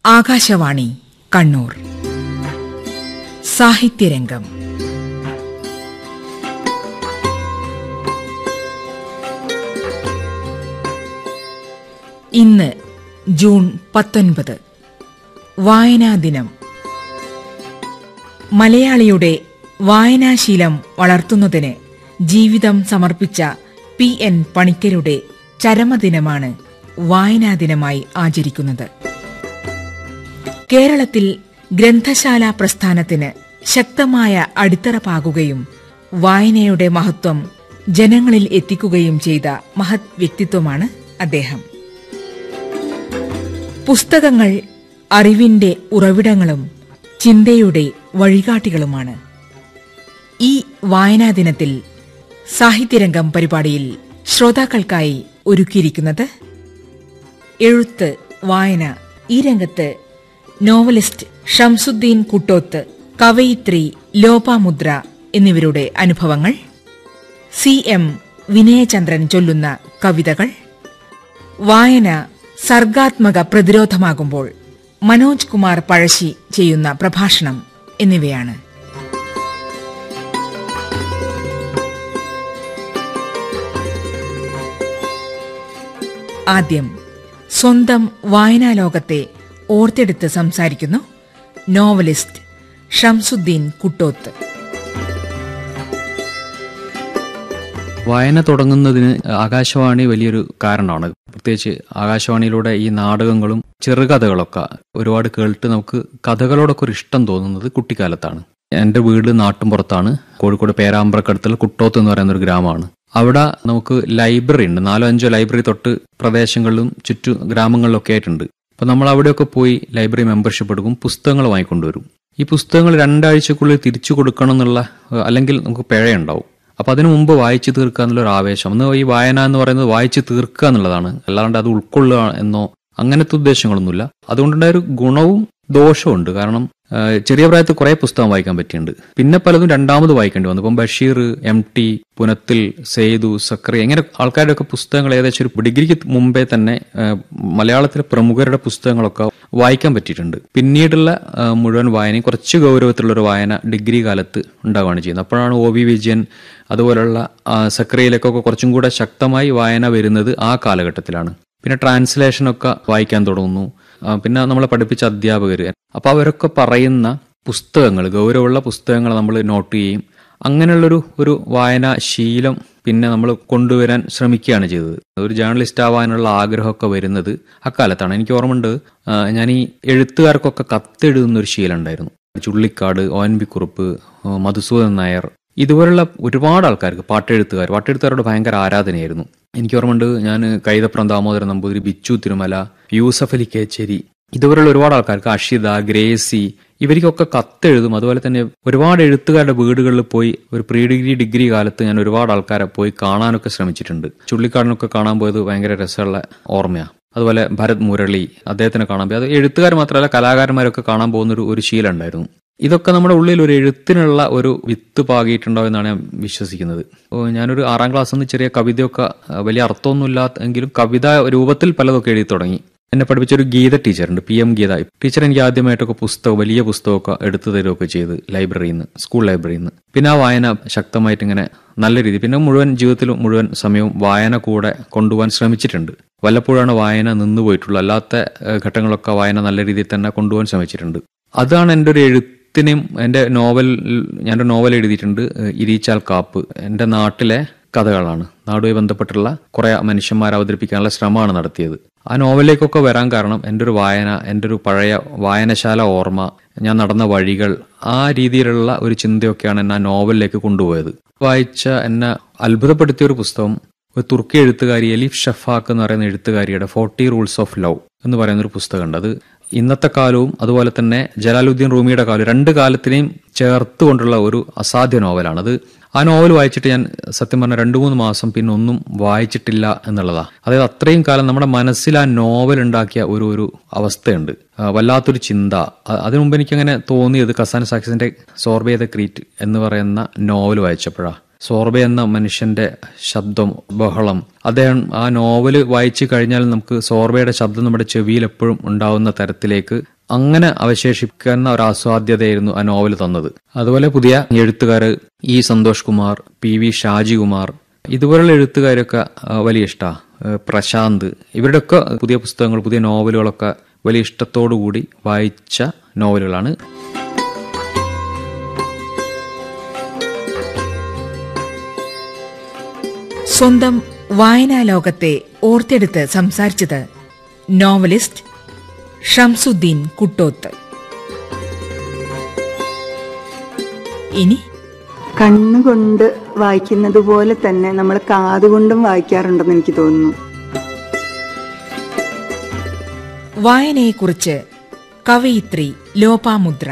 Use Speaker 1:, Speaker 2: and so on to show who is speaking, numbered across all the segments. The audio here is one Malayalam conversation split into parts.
Speaker 1: ആകാശവാണി കണ്ണൂർ സാഹിത്യരംഗം ഇന്ന് ജൂൺ പത്തൊൻപത് വായനാ ദിനം മലയാളിയുടെ വായനാശീലം വളർത്തുന്നതിന് ജീവിതം സമർപ്പിച്ച പി എൻ പണിക്കരുടെ ചരമദിനമാണ് വായനാ ദിനമായി ആചരിക്കുന്നത് കേരളത്തിൽ ഗ്രന്ഥശാല പ്രസ്ഥാനത്തിന് ശക്തമായ അടിത്തറ പാകുകയും വായനയുടെ മഹത്വം ജനങ്ങളിൽ എത്തിക്കുകയും ചെയ്ത മഹത് വ്യക്തിത്വമാണ് അദ്ദേഹം പുസ്തകങ്ങൾ അറിവിന്റെ ഉറവിടങ്ങളും ചിന്തയുടെ വഴികാട്ടികളുമാണ് ഈ വായനാ ദിനത്തിൽ സാഹിത്യരംഗം പരിപാടിയിൽ ശ്രോതാക്കൾക്കായി ഒരുക്കിയിരിക്കുന്നത് എഴുത്ത് വായന ഈ രംഗത്ത് നോവലിസ്റ്റ് ഷംസുദ്ദീൻ കുട്ടോത്ത് കവയിത്രി ലോപാമുദ്ര എന്നിവരുടെ അനുഭവങ്ങൾ സി എം വിനയചന്ദ്രൻ ചൊല്ലുന്ന കവിതകൾ വായന സർഗാത്മക പ്രതിരോധമാകുമ്പോൾ മനോജ് കുമാർ പഴശ്ശി ചെയ്യുന്ന പ്രഭാഷണം എന്നിവയാണ് ആദ്യം സ്വന്തം വായനാലോകത്തെ ഓർത്തെടുത്ത് സംസാരിക്കുന്നു നോവലിസ്റ്റ് ഷംസുദ്ദീൻ കുട്ടോത്ത്
Speaker 2: വായന തുടങ്ങുന്നതിന് ആകാശവാണി വലിയൊരു കാരണമാണ് പ്രത്യേകിച്ച് ആകാശവാണിയിലൂടെ ഈ നാടകങ്ങളും ചെറുകഥകളൊക്കെ ഒരുപാട് കേട്ടിട്ട് നമുക്ക് കഥകളോടൊക്കെ ഒരു ഇഷ്ടം തോന്നുന്നത് കുട്ടിക്കാലത്താണ് എൻ്റെ വീട് നാട്ടുംപുറത്താണ് കോഴിക്കോട് പേരാമ്പ്രക്കടുത്തുള്ള കുട്ടോത്ത് എന്ന് പറയുന്ന ഒരു ഗ്രാമമാണ് അവിടെ നമുക്ക് ലൈബ്രറി ഉണ്ട് നാലോ അഞ്ചോ ലൈബ്രറി തൊട്ട് പ്രദേശങ്ങളിലും ചുറ്റു ഗ്രാമങ്ങളിലൊക്കെ ആയിട്ടുണ്ട് അപ്പൊ നമ്മൾ അവിടെയൊക്കെ പോയി ലൈബ്രറി മെമ്പർഷിപ്പ് എടുക്കും പുസ്തകങ്ങൾ വാങ്ങിക്കൊണ്ടുവരും ഈ പുസ്തകങ്ങൾ രണ്ടാഴ്ചക്കുള്ളിൽ തിരിച്ചു കൊടുക്കണം എന്നുള്ള അല്ലെങ്കിൽ നമുക്ക് പിഴയുണ്ടാവും അപ്പൊ അതിനു മുമ്പ് വായിച്ചു തീർക്കുക എന്നുള്ള ഒരു ആവേശം ഒന്ന് ഈ വായന എന്ന് പറയുന്നത് വായിച്ചു തീർക്കുക എന്നുള്ളതാണ് അല്ലാണ്ട് അത് ഉൾക്കൊള്ളുക എന്നോ അങ്ങനത്തെ ഉദ്ദേശങ്ങളൊന്നുമില്ല അതുകൊണ്ടുണ്ടായ ഒരു ഗുണവും ദോഷവും ഉണ്ട് കാരണം ആ, ചെറിയ പ്രായത്തിൽ കുറെ പുസ്തകം വായിക്കാൻ പറ്റിയിട്ടുണ്ട് പിന്നെ പലതും രണ്ടാമത് വായിക്കേണ്ടി വന്നു ഇപ്പം ബഷീർ എം ടി പുനത്തിൽ സെയ്തു സക്രി ഇങ്ങനെ ആൾക്കാരുടെ ഒക്കെ പുസ്തകങ്ങൾ ഏകദേശം ഒരു ഡിഗ്രിക്ക് മുമ്പേ തന്നെ ആ, മലയാളത്തിലെ പ്രമുഖരുടെ പുസ്തകങ്ങളൊക്കെ വായിക്കാൻ പറ്റിയിട്ടുണ്ട് പിന്നീടുള്ള ആ, മുഴുവൻ വായനയും കുറച്ച് ഗൗരവത്തിലുള്ള ഒരു വായന ഡിഗ്രി കാലത്ത് ഉണ്ടാവുകയാണ് ചെയ്യുന്നത് അപ്പോഴാണ് ഒ വി വിജയൻ അതുപോലുള്ള ആ, സക്രിയയിലേക്കൊക്കെ കുറച്ചും കൂടെ ശക്തമായി വായന വരുന്നത് ആ കാലഘട്ടത്തിലാണ് പിന്നെ ട്രാൻസ്ലേഷനൊക്കെ വായിക്കാൻ തുടങ്ങുന്നു ആ, പിന്നെ നമ്മളെ പഠിപ്പിച്ച അധ്യാപകർ അപ്പൊ അവരൊക്കെ പറയുന്ന പുസ്തകങ്ങൾ ഗൗരവമുള്ള പുസ്തകങ്ങൾ നമ്മൾ നോട്ട് ചെയ്യും അങ്ങനെയുള്ളൊരു ഒരു വായനാ ശീലം പിന്നെ നമ്മൾ കൊണ്ടുവരാൻ ശ്രമിക്കുകയാണ് ചെയ്തത് ഒരു ജേർണലിസ്റ്റ് ആവാനുള്ള ആഗ്രഹമൊക്കെ വരുന്നത് അക്കാലത്താണ് എനിക്ക് ഓർമ്മയുണ്ട് ആ, ഞാൻ ഈ എഴുത്തുകാർക്കൊക്കെ കത്തെഴുതുന്ന ഒരു ശീലം ഉണ്ടായിരുന്നു Chullikkad O N B Kurup ആ, മധുസൂദൻ നായർ ഇതുപോലുള്ള ഒരുപാട് ആൾക്കാർക്ക് പാട്ടെഴുത്തുകാർ പാട്ടെഴുത്തുകാരോട് ഭയങ്കര ആരാധനയായിരുന്നു എനിക്ക് ഓർമ്മയുണ്ട് ഞാൻ കൈതപ്രം ദാമോദരൻ നമ്പൂതിരി ബിച്ചു തിരുമല യൂസഫ് അലി കേച്ചേരി ഇതുപോലുള്ള ഒരുപാട് ആൾക്കാർക്ക് അഷിത ഗ്രേസി ഇവർക്കൊക്കെ കത്തെഴുതും അതുപോലെ തന്നെ ഒരുപാട് എഴുത്തുകാരുടെ വീടുകളിൽ പോയി ഒരു പ്രീ ഡിഗ്രി ഡിഗ്രി കാലത്ത് ഞാൻ ഒരുപാട് ആൾക്കാരെ പോയി കാണാനൊക്കെ ശ്രമിച്ചിട്ടുണ്ട് ചുള്ളിക്കാടിനൊക്കെ കാണാൻ പോയത് ഭയങ്കര രസമുള്ള ഓർമ്മയാണ് അതുപോലെ ഭരത് മുരളി അദ്ദേഹത്തിനെ കാണാൻ പോയി അത് എഴുത്തുകാർ മാത്രമല്ല കലാകാരന്മാരൊക്കെ കാണാൻ പോകുന്ന ഒരു ഒരു ശീലം ഉണ്ടായിരുന്നു ഇതൊക്കെ നമ്മുടെ ഉള്ളിൽ ഒരു എഴുത്തിനുള്ള ഒരു വിത്ത് പാകിയിട്ടുണ്ടോ എന്നാണ് ഞാൻ വിശ്വസിക്കുന്നത് ഓ, ഞാനൊരു ആറാം ക്ലാസ്സിൽ നിന്ന് ചെറിയ കവിതയൊക്കെ ആ, വലിയ അർത്ഥമൊന്നുമില്ലാത്ത എങ്കിലും കവിത രൂപത്തിൽ പലതൊക്കെ എഴുതി തുടങ്ങി എന്നെ പഠിപ്പിച്ച ഒരു ഗീത ടീച്ചറുണ്ട് പി എം ഗീത ടീച്ചർ എനിക്ക് ആദ്യമായിട്ടൊക്കെ പുസ്തകം വലിയ പുസ്തകമൊക്കെ എടുത്തു തരുമൊക്കെ ചെയ്ത് ലൈബ്രറിയിൽ നിന്ന് സ്കൂൾ ലൈബ്രറിയിൽ നിന്ന് പിന്നെ ആ വായന ശക്തമായിട്ട് ഇങ്ങനെ നല്ല രീതി പിന്നെ മുഴുവൻ ജീവിതത്തിൽ മുഴുവൻ സമയവും വായന കൂടെ കൊണ്ടുപോകാൻ ശ്രമിച്ചിട്ടുണ്ട് വല്ലപ്പോഴാണ് വായന നിന്നുപോയിട്ടുള്ളത് അല്ലാത്ത ഏഹ്, ഘട്ടങ്ങളൊക്കെ വായന നല്ല രീതിയിൽ തന്നെ കൊണ്ടുപോകാൻ ശ്രമിച്ചിട്ടുണ്ട് അതാണ് എൻ്റെ ഒരു എഴുത്തിനെയും എൻ്റെ നോവൽ ഞാനൊരു നോവൽ എഴുതിയിട്ടുണ്ട് ഏഹ്, ഇരീച്ചാൽ കാപ്പ് എൻ്റെ നാട്ടിലെ കഥകളാണ് നാടുമായി ബന്ധപ്പെട്ടുള്ള കുറെ മനുഷ്യന്മാരെ അവതരിപ്പിക്കാനുള്ള ശ്രമമാണ് നടത്തിയത് ആ നോവലിലേക്കൊക്കെ വരാൻ കാരണം എൻ്റെ ഒരു വായന എൻ്റെ ഒരു പഴയ വായനശാല ഓർമ്മ ഞാൻ നടന്ന വഴികൾ ആ രീതിയിലുള്ള ഒരു ചിന്തയൊക്കെയാണ് എന്നെ ആ നോവലിലേക്ക് കൊണ്ടുപോയത് വായിച്ച എന്നെ അത്ഭുതപ്പെടുത്തിയ ഒരു പുസ്തകം ഒരു തുർക്കി എഴുത്തുകാരി എലിഫ് ഷഫാക്ക് എന്ന് പറയുന്ന എഴുത്തുകാരിയുടെ ഫോർട്ടി റൂൾസ് ഓഫ് ലവ് എന്ന് പറയുന്ന ഒരു പുസ്തകമുണ്ട് അത് ഇന്നത്തെ കാലവും അതുപോലെ തന്നെ ജലാലുദ്ദീൻ റൂമിയുടെ കാലവും രണ്ട് കാലത്തിനെയും ചേർത്തുകൊണ്ടുള്ള ഒരു അസാധ്യ നോവലാണ് അത് ആ നോവൽ വായിച്ചിട്ട് ഞാൻ സത്യം പറഞ്ഞ രണ്ടു മൂന്ന് മാസം പിന്നെ ഒന്നും വായിച്ചിട്ടില്ല എന്നുള്ളതാ അതായത് അത്രയും കാലം നമ്മുടെ മനസ്സിൽ ആ നോവൽ ഉണ്ടാക്കിയ ഒരു ഒരു അവസ്ഥയുണ്ട് ആ, വല്ലാത്തൊരു ചിന്ത അ- അതിനു മുമ്പ് എനിക്കങ്ങനെ തോന്നിയത് കസാൻ സാക്സിന്റെ സോർബേ ദ ക്രീറ്റ് എന്ന് പറയുന്ന നോവൽ വായിച്ചപ്പോഴാ സോർബെ എന്ന മനുഷ്യന്റെ ശബ്ദം ബഹളം അദ്ദേഹം ആ നോവല് വായിച്ചു കഴിഞ്ഞാൽ നമുക്ക് സോർബയുടെ ശബ്ദം നമ്മുടെ ചെവിയിൽ എപ്പോഴും ഉണ്ടാവുന്ന തരത്തിലേക്ക് അങ്ങനെ അവശേഷിക്കുന്ന ഒരു ആസ്വാദ്യതയായിരുന്നു ആ നോവൽ തന്നത് അതുപോലെ പുതിയ എഴുത്തുകാർ E Santhosh Kumar P V Shajikumar ഇതുപോലുള്ള എഴുത്തുകാരൊക്കെ ആ, വലിയ ഇഷ്ടമാണ് പ്രശാന്ത് ഇവരുടെയൊക്കെ പുതിയ പുസ്തകങ്ങൾ പുതിയ നോവലുകളൊക്കെ വലിയ ഇഷ്ടത്തോടു കൂടി വായിച്ച നോവലുകളാണ്
Speaker 1: സ്വന്തം വായനാ ലോകത്തെ ഓർത്തെടുത്ത് സംസാരിച്ചത് നോവലിസ്റ്റ് ഷംസുദ്ദീൻ കുട്ടോത്ത് ഇനി
Speaker 3: കണ്ണുകൊണ്ട് വായിക്കുന്നത് പോലെ തന്നെ നമ്മൾ കാതുകൊണ്ടും വായിക്കാറുണ്ടെന്ന് എനിക്ക് തോന്നുന്നു
Speaker 1: വായനയെക്കുറിച്ച് കവയിത്രി ലോപാമുദ്ര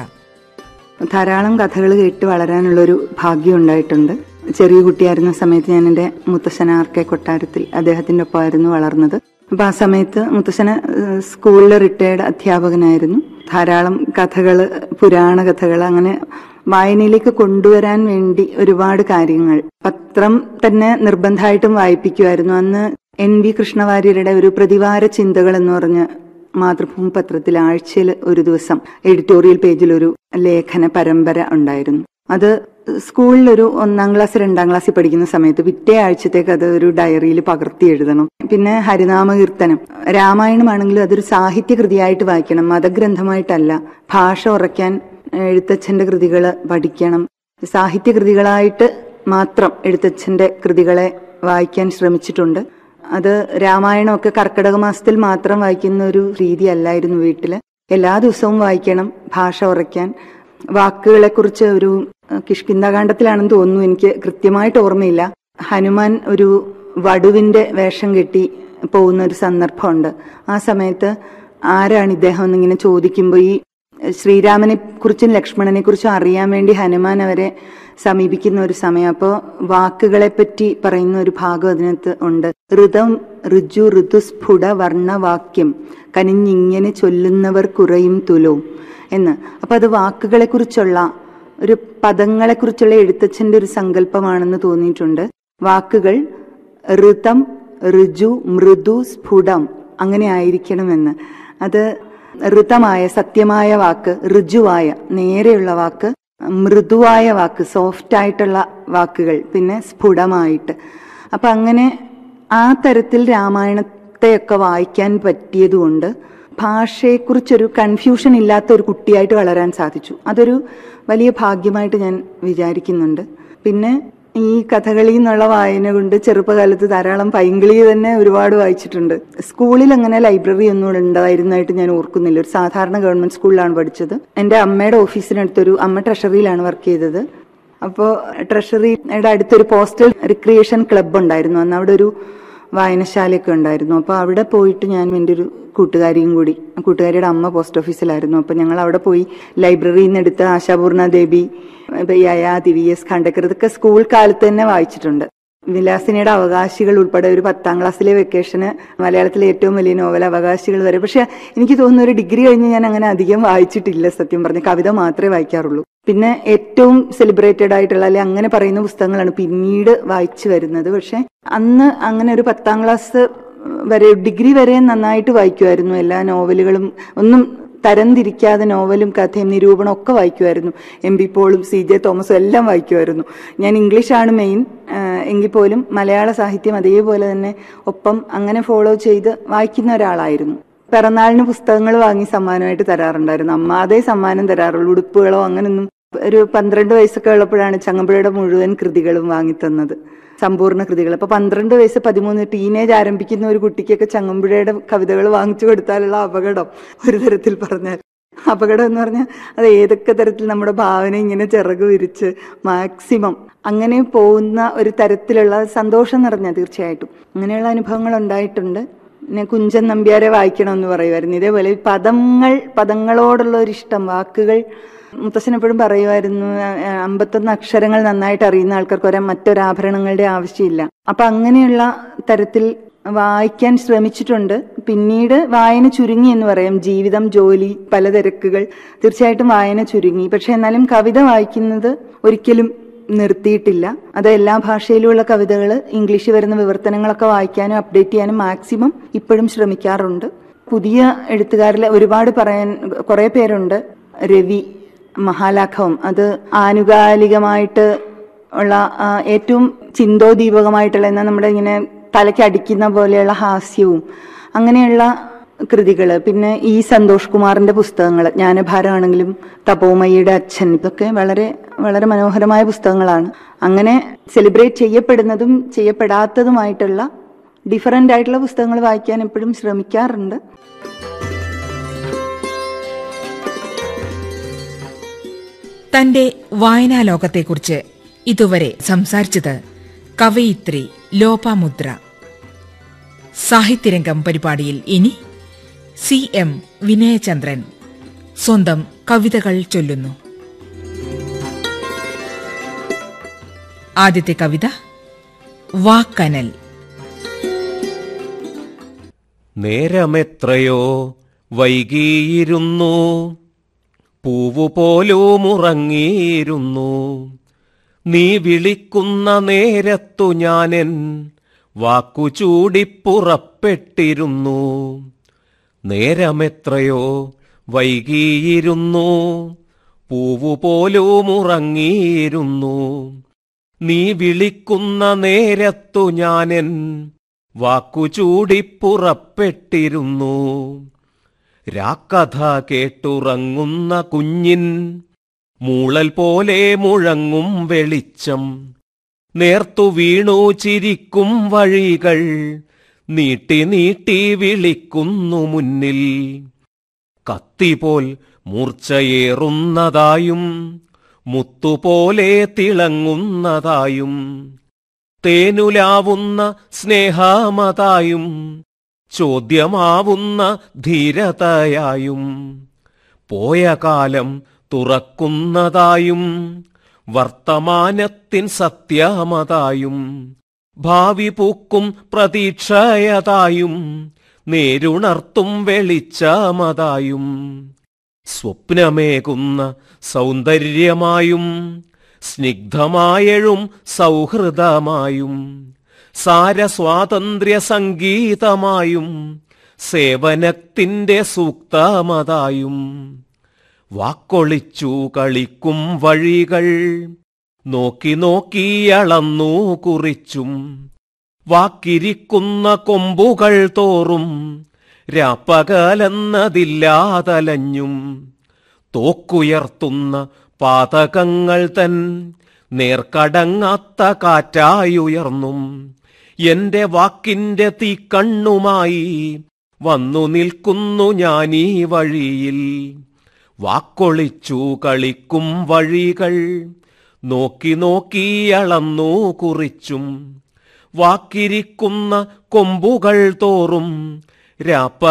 Speaker 3: ധാരാളം കഥകൾ കേട്ട് വളരാനുള്ളൊരു ഭാഗ്യം ഉണ്ടായിട്ടുണ്ട് ചെറിയ കുട്ടിയായിരുന്ന സമയത്ത് ഞാൻ എൻ്റെ മുത്തശ്ശന ആർ കെ കൊട്ടാരത്തിൽ അദ്ദേഹത്തിൻ്റെ ഒപ്പമായിരുന്നു വളർന്നത് അപ്പൊ ആ സമയത്ത് മുത്തശ്ശന് ഏഹ്, സ്കൂളിലെ റിട്ടയർഡ് അധ്യാപകനായിരുന്നു ധാരാളം കഥകൾ പുരാണ കഥകൾ അങ്ങനെ വായനയിലേക്ക് കൊണ്ടുവരാൻ വേണ്ടി ഒരുപാട് കാര്യങ്ങൾ പത്രം തന്നെ നിർബന്ധമായിട്ടും വായിപ്പിക്കുമായിരുന്നു അന്ന് എൻ വി കൃഷ്ണവാര്യരുടെ ഒരു പ്രതിവാര ചിന്തകൾ എന്ന് പറഞ്ഞ് മാതൃഭൂമി പത്രത്തിൽ ആഴ്ചയിൽ ഒരു ദിവസം എഡിറ്റോറിയൽ പേജിൽ ഒരു ലേഖന പരമ്പര ഉണ്ടായിരുന്നു അത് സ്കൂളിലൊരു ഒന്നാം ക്ലാസ് രണ്ടാം ക്ലാസ്സിൽ പഠിക്കുന്ന സമയത്ത് പിറ്റേ ആഴ്ചത്തേക്ക് അത് ഒരു ഡയറിയിൽ പകർത്തി എഴുതണം പിന്നെ ഹരിനാമകീർത്തനം രാമായണമാണെങ്കിലും അതൊരു സാഹിത്യ കൃതിയായിട്ട് വായിക്കണം മതഗ്രന്ഥമായിട്ടല്ല ഭാഷ ഉറയ്ക്കാൻ എഴുത്തച്ഛന്റെ കൃതികൾ പഠിക്കണം സാഹിത്യ കൃതികളായിട്ട് മാത്രം എഴുത്തച്ഛന്റെ കൃതികളെ വായിക്കാൻ ശ്രമിച്ചിട്ടുണ്ട് അത് രാമായണമൊക്കെ കർക്കിടക മാസത്തിൽ മാത്രം വായിക്കുന്ന ഒരു രീതി അല്ലായിരുന്നു വീട്ടില് എല്ലാ ദിവസവും വായിക്കണം ഭാഷ ഉറയ്ക്കാൻ വാക്കുകളെ കുറിച്ച് ഒരു അഹ്, കിഷ്കിന്താകാന്ഡത്തിലാണെന്ന് തോന്നുന്നു എനിക്ക് കൃത്യമായിട്ട് ഓർമ്മയില്ല ഹനുമാൻ ഒരു വടുവിന്റെ വേഷം കെട്ടി പോകുന്ന ഒരു സന്ദർഭമുണ്ട് ആ സമയത്ത് ആരാണ് ഇദ്ദേഹം എന്നിങ്ങനെ ചോദിക്കുമ്പോൾ ഈ ശ്രീരാമനെ കുറിച്ചും ലക്ഷ്മണനെ കുറിച്ചും അറിയാൻ വേണ്ടി ഹനുമാൻ അവരെ സമീപിക്കുന്ന ഒരു സമയം അപ്പോൾ വാക്കുകളെ പറ്റി പറയുന്ന ഒരു ഭാഗം അതിനകത്ത് ഉണ്ട് ഋതം ഋജു ഋതുസ്ഫുട വർണ്ണവാക്യം കനിഞ്ഞിങ്ങനെ ചൊല്ലുന്നവർ കുറയും തുലോ എന്ന് അപ്പൊ അത് വാക്കുകളെ കുറിച്ചുള്ള ഒരു പദങ്ങളെ കുറിച്ചുള്ള എഴുത്തച്ഛന്റെ ഒരു സങ്കല്പമാണെന്ന് തോന്നിയിട്ടുണ്ട് വാക്കുകൾ ഋതം ഋജു മൃദു സ്ഫുടം അങ്ങനെ ആയിരിക്കണമെന്ന് അത് ഋതമായ സത്യമായ വാക്ക് ഋജുവായ നേരെയുള്ള വാക്ക് മൃദുവായ വാക്ക് സോഫ്റ്റ് ആയിട്ടുള്ള വാക്കുകൾ പിന്നെ സ്ഫുടമായിട്ട് അപ്പൊ അങ്ങനെ ആ തരത്തിൽ രാമായണത്തെയൊക്കെ വായിക്കാൻ പറ്റിയതുകൊണ്ട് ഭാഷയെക്കുറിച്ചൊരു കൺഫ്യൂഷൻ ഇല്ലാത്ത ഒരു കുട്ടിയായിട്ട് വളരാൻ സാധിച്ചു അതൊരു വലിയ ഭാഗ്യമായിട്ട് ഞാൻ വിചാരിക്കുന്നുണ്ട് പിന്നെ ഈ കഥകളി എന്നുള്ള വായന കൊണ്ട് ചെറുപ്പകാലത്ത് ധാരാളം പൈങ്കിളി തന്നെ ഒരുപാട് വായിച്ചിട്ടുണ്ട് സ്കൂളിൽ അങ്ങനെ ലൈബ്രറി ഒന്നും ഉണ്ടായിരുന്നതായിട്ട് ഞാൻ ഓർക്കുന്നില്ല ഒരു സാധാരണ ഗവൺമെന്റ് സ്കൂളിലാണ് പഠിച്ചത് എൻ്റെ അമ്മയുടെ ഓഫീസിനടുത്തൊരു അമ്മ ട്രഷറിയിലാണ് വർക്ക് ചെയ്തത് അപ്പോൾ ട്രഷറിയുടെ അടുത്തൊരു പോസ്റ്റൽ റിക്രിയേഷൻ ക്ലബ്ബ് ഉണ്ടായിരുന്നു അന്ന് അവിടെ ഒരു വായനശാലയൊക്കെ ഉണ്ടായിരുന്നു അപ്പോൾ അവിടെ പോയിട്ട് ഞാൻ എൻ്റെ ഒരു കൂട്ടുകാരിയും കൂടി ആ കൂട്ടുകാരിയുടെ അമ്മ പോസ്റ്റ് ഓഫീസിലായിരുന്നു അപ്പോൾ ഞങ്ങൾ അവിടെ പോയി ലൈബ്രറിയിൽ നിന്ന് എടുത്ത ആശാപൂർണ ദേവി ഇപ്പൊ ഈ അയാതി വി എസ് ഖാണ്ടക്കർ ഇതൊക്കെ സ്കൂൾ കാലത്ത് തന്നെ വായിച്ചിട്ടുണ്ട് വിലാസിനിയുടെ അവകാശികൾ ഉൾപ്പെടെ ഒരു പത്താം ക്ലാസ്സിലെ വെക്കേഷന് മലയാളത്തിലെ ഏറ്റവും വലിയ നോവൽ അവകാശികൾ വരെ പക്ഷെ എനിക്ക് തോന്നുന്നു ഒരു ഡിഗ്രി കഴിഞ്ഞ് ഞാൻ അങ്ങനെ അധികം വായിച്ചിട്ടില്ല സത്യം പറഞ്ഞ കവിത മാത്രമേ വായിക്കാറുള്ളൂ പിന്നെ ഏറ്റവും സെലിബ്രേറ്റഡ് ആയിട്ടുള്ള അല്ലെങ്കിൽ അങ്ങനെ പറയുന്ന പുസ്തകങ്ങളാണ് പിന്നീട് വായിച്ചു വരുന്നത് പക്ഷെ അന്ന് അങ്ങനെ ഒരു പത്താം ക്ലാസ് വരെ ഡിഗ്രി വരെ നന്നായിട്ട് വായിക്കുമായിരുന്നു എല്ലാ നോവലുകളും ഒന്നും തരംതിരിക്കാതെ നോവലും കഥയും നിരൂപണം ഒക്കെ വായിക്കുമായിരുന്നു എം ബി പോളും സി ജെ തോമസും എല്ലാം വായിക്കുമായിരുന്നു ഞാൻ ഇംഗ്ലീഷാണ് മെയിൻ എങ്കിൽ പോലും മലയാള സാഹിത്യം അതേപോലെ തന്നെ ഒപ്പം അങ്ങനെ ഫോളോ ചെയ്ത് വായിക്കുന്ന ഒരാളായിരുന്നു പിറന്നാളിന് പുസ്തകങ്ങൾ വാങ്ങി സമ്മാനമായിട്ട് തരാറുണ്ടായിരുന്നു അമ്മ അതേ സമ്മാനം തരാറുള്ളൂ ഉടുപ്പുകളോ അങ്ങനൊന്നും ഒരു പന്ത്രണ്ട് വയസ്സൊക്കെ ഉള്ളപ്പോഴാണ് ചങ്ങമ്പുഴയുടെ മുഴുവൻ കൃതികളും വാങ്ങിത്തന്നത് സമ്പൂർണ്ണ കൃതികൾ അപ്പൊ പന്ത്രണ്ട് വയസ്സ് പതിമൂന്ന് ടീനേജ് ആരംഭിക്കുന്ന ഒരു കുട്ടിക്കൊക്കെ ചങ്ങമ്പുഴയുടെ കവിതകൾ വാങ്ങിച്ചു കൊടുത്താലുള്ള അപകടം ഒരു തരത്തിൽ പറഞ്ഞാൽ അപകടം എന്ന് പറഞ്ഞാൽ അത് ഏതൊക്കെ തരത്തിൽ നമ്മുടെ ഭാവന ഇങ്ങനെ ചിറക് വിരിച്ച് മാക്സിമം അങ്ങനെ പോകുന്ന ഒരു തരത്തിലുള്ള സന്തോഷം നിറഞ്ഞ തീർച്ചയായിട്ടും അങ്ങനെയുള്ള അനുഭവങ്ങൾ ഉണ്ടായിട്ടുണ്ട് പിന്നെ കുഞ്ചൻ നമ്പ്യാരെ വായിക്കണമെന്ന് പറയുമായിരുന്നു ഇതേപോലെ ഈ പദങ്ങൾ പദങ്ങളോടുള്ള ഒരു ഇഷ്ടം വാക്കുകൾ മുത്തശ്ശൻ എപ്പോഴും പറയുമായിരുന്നു "ആ, അമ്പത്തൊന്ന് അക്ഷരങ്ങൾ നന്നായിട്ട് അറിയുന്ന ആൾക്കാർക്ക് ഒരേ മറ്റൊരാഭരണങ്ങളുടെ ആവശ്യമില്ല അപ്പൊ അങ്ങനെയുള്ള തരത്തിൽ വായിക്കാൻ ശ്രമിച്ചിട്ടുണ്ട് പിന്നീട് വായന ചുരുങ്ങി എന്ന് പറയാം ജീവിതം ജോലി പല തിരക്കുകൾ തീർച്ചയായിട്ടും വായന ചുരുങ്ങി പക്ഷെ എന്നാലും കവിത വായിക്കുന്നത് ഒരിക്കലും നിർത്തിയിട്ടില്ല അത് എല്ലാ ഭാഷയിലുമുള്ള കവിതകൾ ഇംഗ്ലീഷിൽ വരുന്ന വിവർത്തനങ്ങളൊക്കെ വായിക്കാനും അപ്ഡേറ്റ് ചെയ്യാനും മാക്സിമം ഇപ്പോഴും ശ്രമിക്കാറുണ്ട് പുതിയ എഴുത്തുകാരിൽ ഒരുപാട് പറയാൻ കുറെ പേരുണ്ട് രവി മഹാലാഘവം അത് ആനുകാലികമായിട്ട് ഉള്ള ആ, ഏറ്റവും ചിന്തോദീപകമായിട്ടുള്ള എന്നാൽ നമ്മുടെ ഇങ്ങനെ തലയ്ക്ക് അടിക്കുന്ന പോലെയുള്ള ഹാസ്യവും അങ്ങനെയുള്ള കൃതികൾ പിന്നെ ഈ സന്തോഷ് കുമാറിന്റെ പുസ്തകങ്ങൾ ജ്ഞാനഭാരമാണെങ്കിലും തപോമയിയുടെ അച്ഛൻ ഇതൊക്കെ വളരെ വളരെ മനോഹരമായ പുസ്തകങ്ങളാണ് അങ്ങനെ സെലിബ്രേറ്റ് ചെയ്യപ്പെടുന്നതും ചെയ്യപ്പെടാത്തതുമായിട്ടുള്ള ഡിഫറൻ്റ് ആയിട്ടുള്ള പുസ്തകങ്ങൾ വായിക്കാൻ എപ്പോഴും ശ്രമിക്കാറുണ്ട്
Speaker 1: തന്റെ വായനാലോകത്തെക്കുറിച്ച് ഇതുവരെ സംസാരിച്ചത് കവയിത്രി ലോപാമുദ്ര സാഹിത്യരംഗം പരിപാടിയിൽ ഇനി സി എം വിനയചന്ദ്രൻ സ്വന്തം കവിതകൾ ചൊല്ലുന്നു ആദ്യത്തെ കവിത വാക്കനൽ
Speaker 4: നേരമെത്രയോ വൈകിയിരുന്നു പൂവു പോലും ഉറങ്ങിയിരുന്നു നീ വിളിക്കുന്ന നേരത്തു ഞാനെൻ വാക്കു ചൂടിപ്പുറപ്പെട്ടിരുന്നു നേരമെത്രയോ വൈകിയിരുന്നു പൂവു പോലും ഉറങ്ങിയിരുന്നു നീ വിളിക്കുന്ന നേരത്തു ഞാനെൻ വാക്കു ചൂടിപ്പുറപ്പെട്ടിരുന്നു രാക്കഥ കേട്ടുറങ്ങുന്ന കുഞ്ഞിൻ മൂളൽ പോലെ മുഴങ്ങും വെളിച്ചം നേർത്തു വീണു ചിരിക്കും വഴികൾ നീട്ടി നീട്ടി വിളിക്കുന്നു മുന്നിൽ കത്തിപോൽ മൂർച്ചയേറുന്നതായും മുത്തുപോലെ തിളങ്ങുന്നതായും തേനുലാവുന്ന സ്നേഹമതായും ചോദ്യമാവുന്ന ധീരതയായും പോയ കാലം തുറക്കുന്നതായും വർത്തമാനത്തിൻ സത്യമതായും ഭാവി പൂക്കും പ്രതീക്ഷയതായും നേരുണർത്തും വെളിച്ചമതായും സ്വപ്നമേകുന്ന സൗന്ദര്യമായും സ്നിഗ്ധമായഴും സൗഹൃദമായും സാരസ്വാതന്ത്ര്യ സംഗീതമായും സേവനത്തിന്റെ സൂക്തമതായും വാക്കൊളിച്ചു കളിക്കും വഴികൾ നോക്കി നോക്കി അളന്നു കുറിച്ചും വാക്കിരിക്കുന്ന കൊമ്പുകൾ തോറും രാപ്പകലെന്നതില്ലാതലഞ്ഞും തോക്കുയർത്തുന്ന പാതകങ്ങൾ തൻ നേർക്കടങ്ങാത്ത കാറ്റായുയർന്നും എന്റെ വാക്കിന്റെ തീക്കണ്ണുമായി വന്നു നിൽക്കുന്നു ഞാനീ വഴിയിൽ വാക്കൊളിച്ചു കളിക്കും വഴികൾ നോക്കി നോക്കി അളന്നു കുറിച്ചും വാക്കിരിക്കുന്ന കൊമ്പുകൾ തോറും രാപ്പ